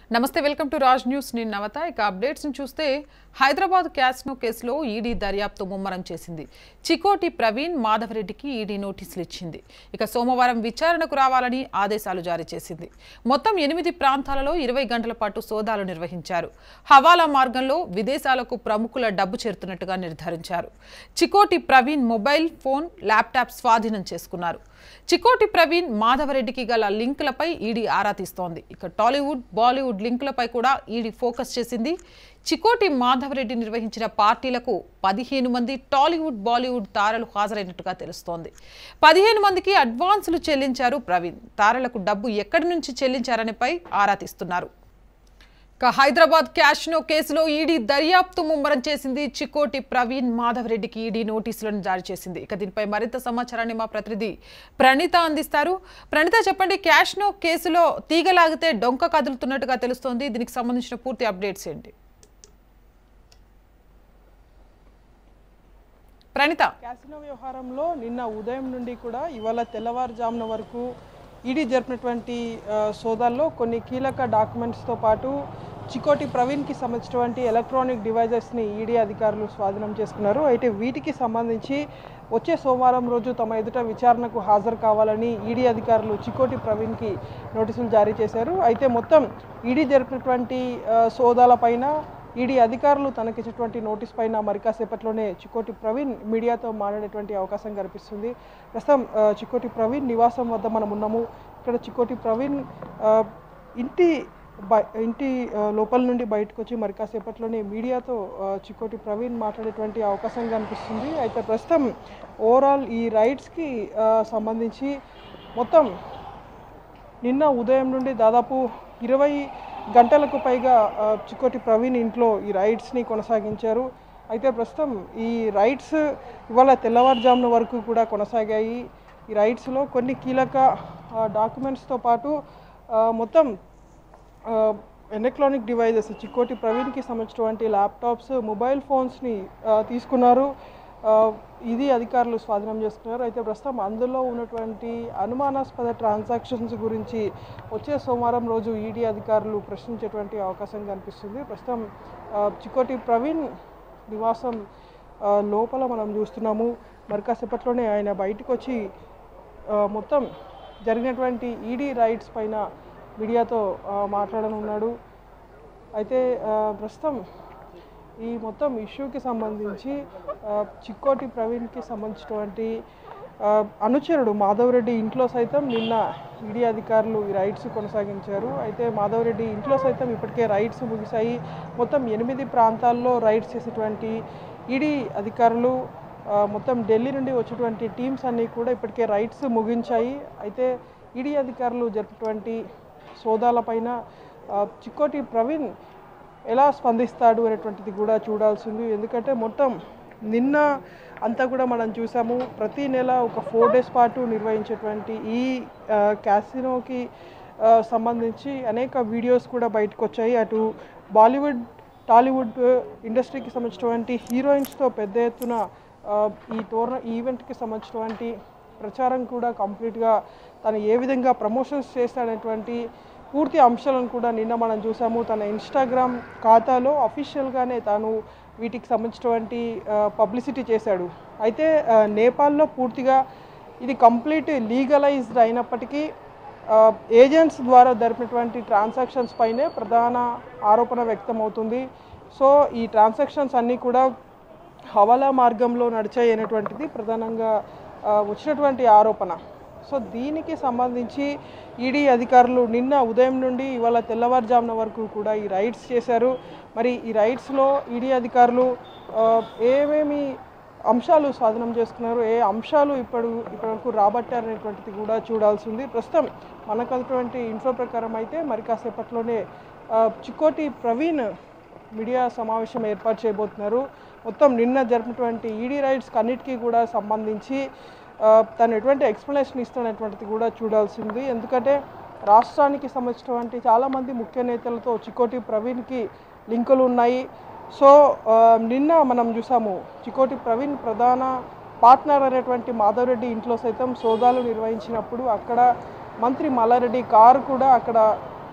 నమస్తే welcome to Raj news నేను నవత ఇక అప్డేట్స్ ని చూస్తే హైదరాబాద్ క్యాసినో కేసులో ఈడీ దర్యాప్తు ముమ్మరం చేసింది చికోటి ప్రవీణ్ మాధవరెడ్డికి ఈడీ నోటీసులు ఇచ్చింది ఇక సోమవారం విచారణకు రావాలని ఆదేశాలు జారీ చేసింది మొత్తం ఎనిమిది ప్రాంతాలలో ఇరవై గంటల పాటు సోదాలు నిర్వహించారు హవాలా మార్గంలో విదేశాలకు ప్రముఖుల డబ్బు చేరుతున్నట్టుగా నిర్ధారించారు Chikoti Praveen mobile phone laptop స్వాధీనం చేసుకున్నారు చికోటి ప్రవీణ్ మాధవరెడ్డికి గల లింకులపై ఈడీ ఆరా తీస్తోంది ఇక టాలీవుడ్ బాలీవుడ్ లింకులపై కూడా ఈడీ ఫోకస్ చేసింది చికోటి మాధవరెడ్డి నిర్వహించిన పార్టీలకు పదిహేను మంది టాలీవుడ్ బాలీవుడ్ తారలు హాజరైనట్టుగా తెలుస్తోంది పదిహేను మందికి అడ్వాన్సులు చెల్లించారు ప్రవీణ్ తారలకు డబ్బు ఎక్కడి నుంచి చెల్లించారనిపై ఆరా తీస్తున్నారు ఇక హైదరాబాద్ క్యాష్నో కేసులో ఈడీ దర్యాప్తు ముమ్మరం చేసింది చికోటి ప్రవీణ్ మాధవ్ రెడ్డికి ఈడీ నోటీసులను జారీ చేసింది ఇక దీనిపై మరింత సమాచారాన్ని మా ప్రతినిధి ప్రణీత అందిస్తారు ప్రణీత చెప్పండి క్యాష్నో కేసులో తీగలాగితే డొంక కదులుతున్నట్టుగా తెలుస్తోంది దీనికి సంబంధించిన పూర్తి అప్డేట్స్ ఏంటి ప్రణీత క్యాసినో వ్యవహారంలో నిన్న ఉదయం నుండి కూడా ఇవాళ తెల్లవారుజామున వరకు ఈడీ జరిపినటువంటి ఆ, సోదాల్లో కొన్ని కీలక డాక్యుమెంట్స్తో పాటు చికోటి ప్రవీణ్కి సంబంధించినటువంటి ఎలక్ట్రానిక్ డివైజెస్ని ఈడీ అధికారులు స్వాధీనం చేసుకున్నారు అయితే వీటికి సంబంధించి వచ్చే సోమవారం రోజు తమ ఎదుట విచారణకు హాజరు కావాలని ఈడీ అధికారులు చికోటి ప్రవీణ్కి నోటీసులు జారీ చేశారు అయితే మొత్తం ఈడీ జరిపినటువంటి ఆ, సోదాలపైన ఈడీ అధికారులు తనకిచ్చినటువంటి నోటీస్ పైన మరి కాసేపట్లోనే చికోటి ప్రవీణ్ మీడియాతో మాట్లాడేటువంటి అవకాశం కనిపిస్తుంది ప్రస్తుతం ఆ, చికోటి ప్రవీణ్ నివాసం వద్ద మనం ఉన్నాము ఇక్కడ చికోటి ప్రవీణ్ ఆ, ఇంటి బయ ఇంటి ఆ, లోపల నుండి బయటకు వచ్చి మరి కాసేపట్లోనే మీడియాతో ఆ, చికోటి ప్రవీణ్ మాట్లాడేటువంటి అవకాశం కనిపిస్తుంది అయితే ప్రస్తుతం ఓవరాల్ ఈ రైట్స్కి సంబంధించి మొత్తం నిన్న ఉదయం నుండి దాదాపు ఇరవై గంటలకు పైగా ఆ, చిక్కోటి ప్రవీణ్ ఇంట్లో ఈ రైడ్స్ని కొనసాగించారు అయితే ప్రస్తుతం ఈ రైడ్స్ ఇవాళ తెల్లవారుజామున వరకు కూడా కొనసాగాయి ఈ రైడ్స్లో కొన్ని కీలక డాక్యుమెంట్స్తో పాటు ఆ, మొత్తం ఎలక్ట్రానిక్ డివైజెస్ చిక్కోటి ప్రవీణ్కి సంబంధించినటువంటి ల్యాప్టాప్స్ మొబైల్ ఫోన్స్ని ఆ, తీసుకున్నారు ఆ, ఇది అధికారులు స్వాధీనం చేసుకున్నారు అయితే ప్రస్తుతం అందులో ఉన్నటువంటి అనుమానాస్పద ట్రాన్సాక్షన్స్ గురించి వచ్చే సోమవారం రోజు ఈడీ అధికారులు ప్రశ్నించేటువంటి అవకాశం కనిపిస్తుంది ప్రస్తుతం ఆ, చిక్కోటి ప్రవీణ్ నివాసం ఆ, లోపల మనం చూస్తున్నాము మరి కాసేపట్లోనే ఆయన బయటకు వచ్చి ఆ, మొత్తం జరిగినటువంటి ఈడీ రైట్స్ పైన మీడియాతో ఆ, మాట్లాడనున్నాడు అయితే ఆ, ప్రస్తుతం ఈ మొత్తం ఇష్యూకి సంబంధించి ఆ, చిక్కోటి ప్రవీణ్కి సంబంధించినటువంటి ఆ, అనుచరుడు మాధవరెడ్డి ఇంట్లో సైతం నిన్న ఈడీ అధికారులు ఈ రైడ్స్ కొనసాగించారు అయితే మాధవరెడ్డి ఇంట్లో సైతం ఇప్పటికే రైడ్స్ ముగిశాయి మొత్తం ఎనిమిది ప్రాంతాల్లో రైడ్స్ చేసేటువంటి ఈడీ అధికారులు ఆ, మొత్తం ఢిల్లీ నుండి వచ్చేటువంటి టీమ్స్ అన్నీ కూడా ఇప్పటికే రైడ్స్ ముగించాయి అయితే ఈడీ అధికారులు జరిపినటువంటి సోదాలపైన ఆ, చిక్కోటి ప్రవీణ్ ఎలా స్పందిస్తాడు అనేటువంటిది కూడా చూడాల్సింది ఎందుకంటే మొత్తం నిన్న అంతా కూడా మనం చూసాము ప్రతి నెల ఒక ఫోర్ డేస్ పాటు నిర్వహించేటువంటి ఈ ఆ, క్యాసినోకి ఆ, సంబంధించి అనేక వీడియోస్ కూడా బయటకు వచ్చాయి అటు బాలీవుడ్ టాలీవుడ్ ఇండస్ట్రీకి సంబంధించినటువంటి హీరోయిన్స్తో పెద్ద ఎత్తున ఆ, ఈ టోర్న ఈ ఈవెంట్కి సంబంధించినటువంటి ప్రచారం కూడా కంప్లీట్గా తను ఏ విధంగా ప్రమోషన్స్ చేస్తాడనేటువంటి పూర్తి అంశాలను కూడా నిన్న మనం చూసాము తన ఇన్స్టాగ్రామ్ ఖాతాలో అఫీషియల్గానే తాను వీటికి సంబంధించినటువంటి పబ్లిసిటీ చేశాడు అయితే ఆ, నేపాల్లో పూర్తిగా ఇది కంప్లీట్ లీగలైజ్డ్ అయినప్పటికీ ఏజెంట్స్ ద్వారా జరిపినటువంటి ట్రాన్సాక్షన్స్ పైనే ప్రధాన ఆరోపణ వ్యక్తమవుతుంది సో ఈ ట్రాన్సాక్షన్స్ అన్నీ కూడా హవాలా మార్గంలో నడిచాయి అనేటువంటిది ప్రధానంగా ఆ, వచ్చినటువంటి ఆరోపణ సో దీనికి సంబంధించి ఈడీ అధికారులు నిన్న ఉదయం నుండి ఇవాళ తెల్లవారుజామున వరకు కూడా ఈ రైడ్స్ చేశారు మరి ఈ రైడ్స్లో ఈడీ అధికారులు ఆ, ఏమేమి అంశాలు స్వాధీనం చేసుకున్నారు ఏ అంశాలు ఇప్పుడు ఇప్పటివరకు రాబట్టారనేటువంటిది కూడా చూడాల్సి ఉంది ప్రస్తుతం మనకు అటువంటి ఇన్ఫో ప్రకారం అయితే మరి కాసేపట్లోనే ఆ, చిక్కోటి ప్రవీణ్ మీడియా సమావేశం ఏర్పాటు చేయబోతున్నారు మొత్తం నిన్న జరిపినటువంటి ఈడీ రైడ్స్కి అన్నిటికీ కూడా సంబంధించి ఆ, తను ఎటువంటి ఎక్స్ప్లెనేషన్ ఇస్తున్నటువంటిది కూడా చూడాల్సింది ఎందుకంటే రాష్ట్రానికి సంబంధించినటువంటి చాలామంది ముఖ్య నేతలతో చికోటి ప్రవీణ్కి లింకులు ఉన్నాయి సో ఆ, నిన్న మనం చూసాము చికోటి ప్రవీణ్ ప్రధాన పార్ట్నర్ అనేటువంటి మాధవరెడ్డి ఇంట్లో సైతం సోదాలు నిర్వహించినప్పుడు అక్కడ మంత్రి మల్లారెడ్డి కారు కూడా అక్కడ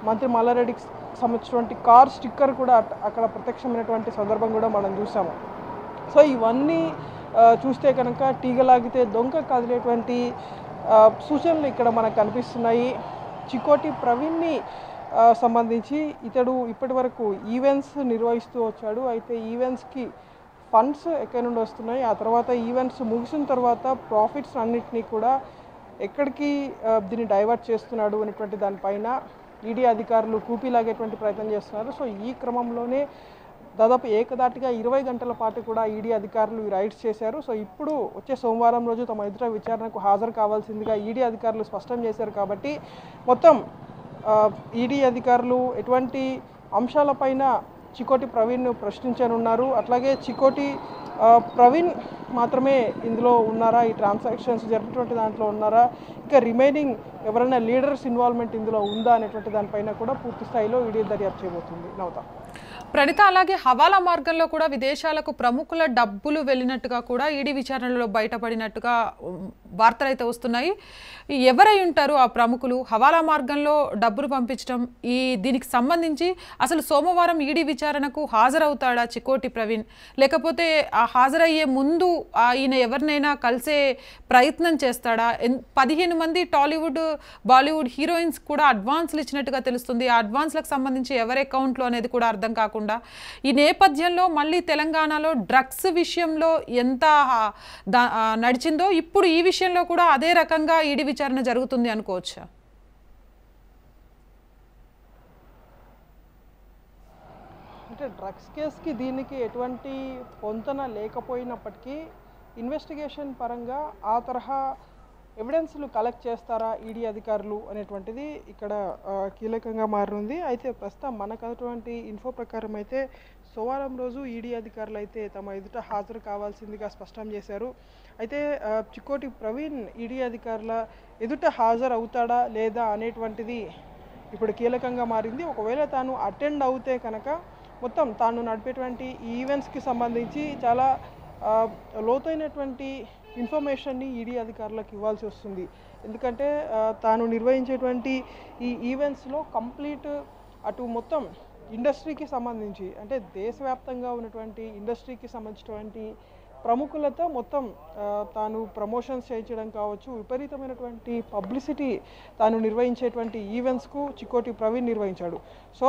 మంత్రి మల్లారెడ్డికి సంబంధించినటువంటి కార్ స్టిక్కర్ కూడా అట్- అక్కడ ప్రత్యక్షమైనటువంటి సందర్భం కూడా మనం చూసాము సో ఇవన్నీ ఆ, చూస్తే కనుక తీగలాగితే దొంగ కదిలేటువంటి ఆ, సూచనలు ఇక్కడ మనకు కనిపిస్తున్నాయి చికోటి ప్రవీణ్ని ఆ, సంబంధించి ఇతడు ఇప్పటి వరకు ఈవెంట్స్ నిర్వహిస్తూ వచ్చాడు అయితే ఈవెంట్స్కి ఫండ్స్ ఎక్కడి నుండి వస్తున్నాయి ఆ తర్వాత ఈవెంట్స్ ముగిసిన తర్వాత ప్రాఫిట్స్ అన్నిటినీ కూడా ఎక్కడికి ఆ, దీన్ని డైవర్ట్ చేస్తున్నాడు అనేటువంటి దానిపైన ఈడీ అధికారులు కూపీలాగేటువంటి ప్రయత్నం చేస్తున్నారు సో ఈ క్రమంలోనే దాదాపు ఏకదాటిగా ఇరవై గంటల పాటు కూడా ఈడీ అధికారులు ఈ రైడ్స్ చేశారు సో ఇప్పుడు వచ్చే సోమవారం రోజు తమ ఎదుట విచారణకు హాజరు కావాల్సిందిగా ఈడీ అధికారులు స్పష్టం చేశారు కాబట్టి మొత్తం ఈడీ అధికారులు ఎటువంటి అంశాలపైన చికోటి ప్రవీణ్ను ప్రశ్నించనున్నారు అట్లాగే చికోటి ఆ, ప్రవీణ్ మాత్రమే ఇందులో ఉన్నారా ఈ ట్రాన్సాక్షన్స్ జరిగినటువంటి దాంట్లో ఉన్నారా ఇంకా రిమైనింగ్ ఎవరైనా లీడర్స్ ఇన్వాల్వ్మెంట్ ఇందులో ఉందా అనేటువంటి దానిపైన కూడా పూర్తి స్థాయిలో ఈడీ దర్యాప్తు చేయబోతుంది నవత ప్రణిత అలాగే హవాలా మార్గంలో కూడా విదేశాలకు ప్రముఖుల డబ్బులు వెళ్ళినట్టుగా కూడా ఈడీ విచారణలో బయటపడినట్టుగా ఉమ్, వార్తలు అయితే వస్తున్నాయి ఈ ఎవరై ఉంటారు ఆ ప్రముఖులు హవాలా మార్గంలో డబ్బులు పంపించడం ఈ దీనికి సంబంధించి అసలు సోమవారం ఈడీ విచారణకు హాజరవుతాడా చికోటి ప్రవీణ్ లేకపోతే ఆ హాజరయ్యే ముందు ఆ ఈయన ఎవరినైనా కలిసే ప్రయత్నం చేస్తాడా ఎన్- పదిహేను మంది టాలీవుడ్ బాలీవుడ్ హీరోయిన్స్ కూడా అడ్వాన్స్లు ఇచ్చినట్టుగా తెలుస్తుంది ఆ అడ్వాన్స్లకు సంబంధించి ఎవరి అకౌంట్లో అనేది కూడా అర్థం కాకుండా ఈ నేపథ్యంలో మళ్ళీ తెలంగాణలో డ్రగ్స్ విషయంలో ఎంత ఆ, దా- ఆ, నడిచిందో ఇప్పుడు ఈ విషయంలో కూడా అదే రకంగా ఈడీ విచారణ జరుగుతుంది అనుకోవచ్చా అంటే డ్రగ్స్ కేసుకి దీనికి ఎటువంటి పొంతన లేకపోయినప్పటికీ ఇన్వెస్టిగేషన్ పరంగా ఆ తరహా ఎవిడెన్స్లు కలెక్ట్ చేస్తారా ఈడీ అధికారులు అనేటువంటిది ఇక్కడ ఆ, కీలకంగా మారనుంది అయితే ప్రస్తుతం మనకు అటువంటి ఇన్ఫో ప్రకారం అయితే సోమవారం రోజు ఈడీ అధికారులు అయితే తమ ఎదుట హాజరు కావాల్సిందిగా స్పష్టం చేశారు అయితే ఆ, చిక్కోటి ప్రవీణ్ ఈడీ అధికారుల ఎదుట హాజరు అవుతాడా లేదా అనేటువంటిది ఇప్పుడు కీలకంగా మారింది ఒకవేళ తాను అటెండ్ అవుతే కనుక మొత్తం తాను నడిపేటువంటి ఈ ఈవెంట్స్కి సంబంధించి చాలా ఆ, లోతైనటువంటి ఇన్ఫర్మేషన్ని ఈడీ అధికారులకు ఇవ్వాల్సి వస్తుంది ఎందుకంటే ఆ, తాను నిర్వహించేటువంటి ఈ ఈవెంట్స్లో కంప్లీట్ అటు మొత్తం ఇండస్ట్రీకి సంబంధించి అంటే దేశవ్యాప్తంగా ఉన్నటువంటి ఇండస్ట్రీకి సంబంధించినటువంటి ప్రముఖులతో మొత్తం ఆ, తాను ప్రమోషన్స్ చేయించడం కావచ్చు విపరీతమైనటువంటి పబ్లిసిటీ తాను నిర్వహించేటువంటి ఈవెంట్స్కు చికోటి ప్రవీణ్ నిర్వహించాడు సో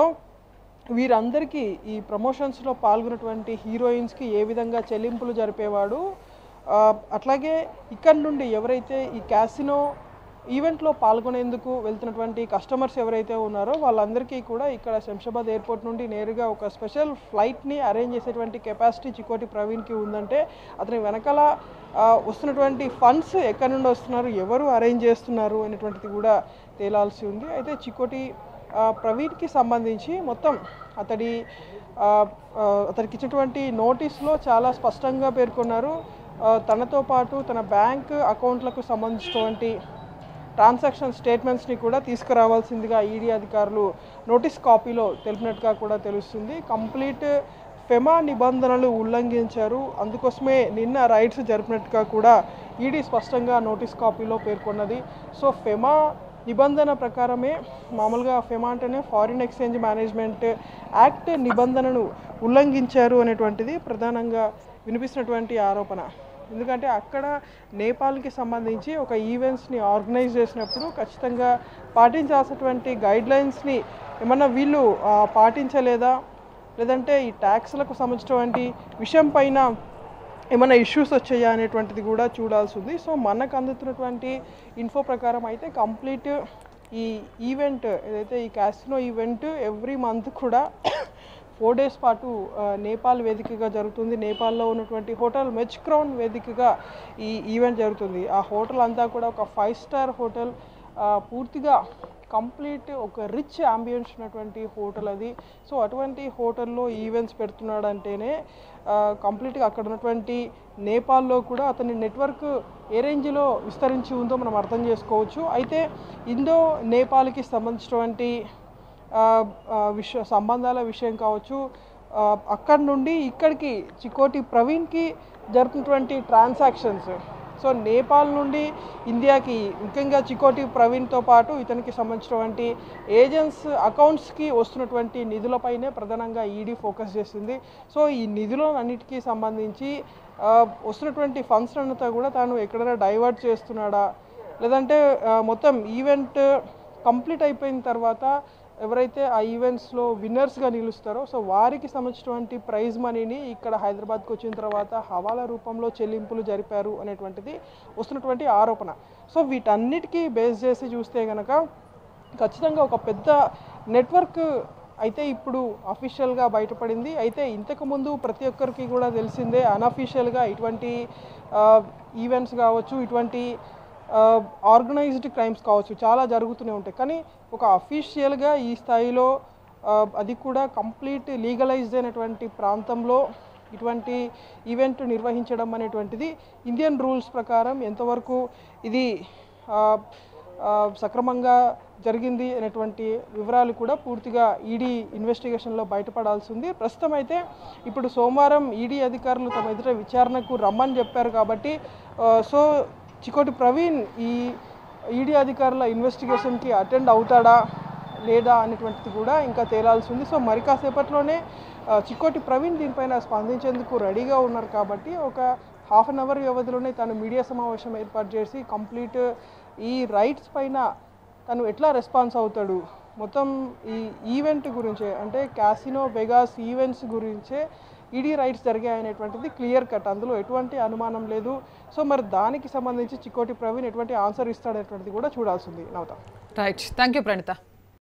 వీరందరికీ ఈ ప్రమోషన్స్లో పాల్గొన్నటువంటి హీరోయిన్స్కి ఏ విధంగా చెల్లింపులు జరిపేవాడు ఆ, అట్లాగే ఇక్కడి నుండి ఎవరైతే ఈ క్యాసినో ఈవెంట్లో పాల్గొనేందుకు వెళ్తున్నటువంటి కస్టమర్స్ ఎవరైతే ఉన్నారో వాళ్ళందరికీ కూడా ఇక్కడ శంషాబాద్ ఎయిర్పోర్ట్ నుండి నేరుగా ఒక స్పెషల్ ఫ్లైట్ని అరేంజ్ చేసేటువంటి కెపాసిటీ చికోటి ప్రవీణ్కి ఉందంటే అతని వెనకాల ఆ, వస్తున్నటువంటి ఫండ్స్ ఎక్కడి నుండి వస్తున్నారు ఎవరు అరేంజ్ చేస్తున్నారు అనేటువంటిది కూడా తేలాల్సి ఉంది అయితే చికోటి ఆ, ప్రవీణ్కి సంబంధించి మొత్తం అతడి ఆ, ఆ, అతనికి ఇచ్చినటువంటి నోటీస్లో చాలా స్పష్టంగా పేర్కొన్నారు ఆ, తనతో పాటు తన బ్యాంక్ అకౌంట్లకు సంబంధించినటువంటి ట్రాన్సాక్షన్ స్టేట్మెంట్స్ని కూడా తీసుకురావాల్సిందిగా ఈడీ అధికారులు నోటీస్ కాపీలో తెలిపినట్టుగా కూడా తెలుస్తుంది కంప్లీట్ ఫెమా నిబంధనలు ఉల్లంఘించారు అందుకోసమే నిన్న రైడ్స్ జరిపినట్టుగా కూడా ఈడీ స్పష్టంగా నోటీస్ కాపీలో పేర్కొన్నది సో ఫెమా నిబంధన ప్రకారమే మామూలుగా ఫెమా అంటేనే ఫారిన్ ఎక్స్చేంజ్ మేనేజ్మెంట్ యాక్ట్ నిబంధనను ఉల్లంఘించారు అనేటువంటిది ప్రధానంగా వినిపిస్తున్నటువంటి ఆరోపణ ఎందుకంటే అక్కడ నేపాల్కి సంబంధించి ఒక ఈవెంట్స్ని ఆర్గనైజ్ చేసినప్పుడు ఖచ్చితంగా పాటించాల్సినటువంటి గైడ్లైన్స్ని ఏమన్నా వీళ్ళు ఆ, పాటించలేదా లేదంటే ఈ ట్యాక్స్లకు సంబంధించినటువంటి విషయం పైన ఏమైనా ఇష్యూస్ వచ్చాయా అనేటువంటిది కూడా చూడాల్సి ఉంది సో మనకు అందుతున్నటువంటి ఇన్ఫో ప్రకారం అయితే కంప్లీట్ ఈ ఈవెంట్ ఏదైతే ఈ క్యాసినో ఈవెంట్ ఎవ్రీ మంత్ కూడా ఫోర్ డేస్ పాటు ఆ, నేపాల్ వేదికగా జరుగుతుంది నేపాల్లో ఉన్నటువంటి హోటల్ మెచ్ క్రౌన్ వేదికగా ఈ ఈవెంట్ జరుగుతుంది ఆ హోటల్ అంతా కూడా ఒక ఫైవ్ స్టార్ హోటల్ ఆ, పూర్తిగా కంప్లీట్ ఒక రిచ్ అంబియన్స్ ఉన్నటువంటి హోటల్ అది సో అటువంటి హోటల్లో ఈవెంట్స్ పెడుతున్నాడంటేనే కంప్లీట్గా అక్కడ ఉన్నటువంటి నేపాల్లో కూడా అతని నెట్వర్క్ ఏ రేంజ్లో విస్తరించి ఉందో మనం అర్థం చేసుకోవచ్చు అయితే ఇందో నేపాల్కి సంబంధించినటువంటి ఆ, ఆ, విషయ సంబంధాల విషయం కావచ్చు ఆ, అక్కడి నుండి ఇక్కడికి చికోటి ప్రవీణ్కి జరుగుతున్నటువంటి ట్రాన్సాక్షన్స్ సో నేపాల్ నుండి ఇండియాకి ముఖ్యంగా చికోటి ప్రవీణ్తో పాటు ఇతనికి సంబంధించినటువంటి ఏజెంట్స్ అకౌంట్స్కి వస్తున్నటువంటి నిధులపైనే ప్రధానంగా ఈడీ ఫోకస్ చేస్తుంది సో ఈ నిధులన్నిటికీ సంబంధించి ఆ, వస్తున్నటువంటి ఫండ్స్ అంతా కూడా తాను ఎక్కడైనా డైవర్ట్ చేస్తున్నాడా లేదంటే ఆ, మొత్తం ఈవెంట్ కంప్లీట్ అయిపోయిన తర్వాత ఎవరైతే ఆ ఈవెంట్స్లో విన్నర్స్గా నిలుస్తారో సో వారికి సంబంధించినటువంటి ప్రైజ్ మనీని ఇక్కడ హైదరాబాద్కి వచ్చిన తర్వాత హవాలా రూపంలో చెల్లింపులు జరిపారు అనేటువంటిది వస్తున్నటువంటి ఆరోపణ సో వీటన్నిటికీ బేస్ చేసి చూస్తే కనుక ఖచ్చితంగా ఒక పెద్ద నెట్వర్క్ అయితే ఇప్పుడు అఫీషియల్గా బయటపడింది అయితే ఇంతకుముందు ప్రతి ఒక్కరికి కూడా తెలిసిందే అన్అఫీషియల్గా ఇటువంటి ఈవెంట్స్ కావచ్చు ఇటువంటి ఆర్గనైజ్డ్ క్రైమ్స్ కావచ్చు చాలా జరుగుతూనే ఉంటాయి కానీ ఒక అఫీషియల్గా ఈ స్థాయిలో ఆ, అది కూడా కంప్లీట్ లీగలైజ్డ్ అయినటువంటి ప్రాంతంలో ఇటువంటి ఈవెంట్ నిర్వహించడం అనేటువంటిది ఇండియన్ రూల్స్ ప్రకారం ఎంతవరకు ఇది ఆ, ఆ, సక్రమంగా జరిగింది అనేటువంటి వివరాలు కూడా పూర్తిగా ఈడీ ఇన్వెస్టిగేషన్లో బయటపడాల్సి ఉంది ప్రస్తుతం అయితే ఇప్పుడు సోమవారం ఈడీ అధికారులు తమ ఎదుట విచారణకు రమ్మని చెప్పారు కాబట్టి ఆ, సో చికోటి ప్రవీణ్ ఈ ఈడీ అధికారుల ఇన్వెస్టిగేషన్కి అటెండ్ అవుతాడా లేదా అనేటువంటిది కూడా ఇంకా తేలాల్సి ఉంది సో మరి కాసేపట్లోనే ఆ, చిక్కోటి ప్రవీణ్ దీనిపైన స్పందించేందుకు రెడీగా ఉన్నారు కాబట్టి ఒక హాఫ్ అన్ అవర్ వ్యవధిలోనే తను మీడియా సమావేశం ఏర్పాటు చేసి కంప్లీట్ ఈ రైట్స్ పైన తను ఎట్లా రెస్పాన్స్ అవుతాడు మొత్తం ఈ ఈవెంట్ గురించే అంటే క్యాసినో వెగాస్ ఈవెంట్స్ గురించే ఈడీ రైట్స్ జరిగాయనేటువంటిది క్లియర్ కట్ అందులో ఎటువంటి అనుమానం లేదు సో మరి దానికి సంబంధించి చిక్కోటి ప్రవీణ్ ఎటువంటి ఆన్సర్ ఇస్తాడనేటువంటిది కూడా చూడాల్సింది Navatha right thank you Pranitha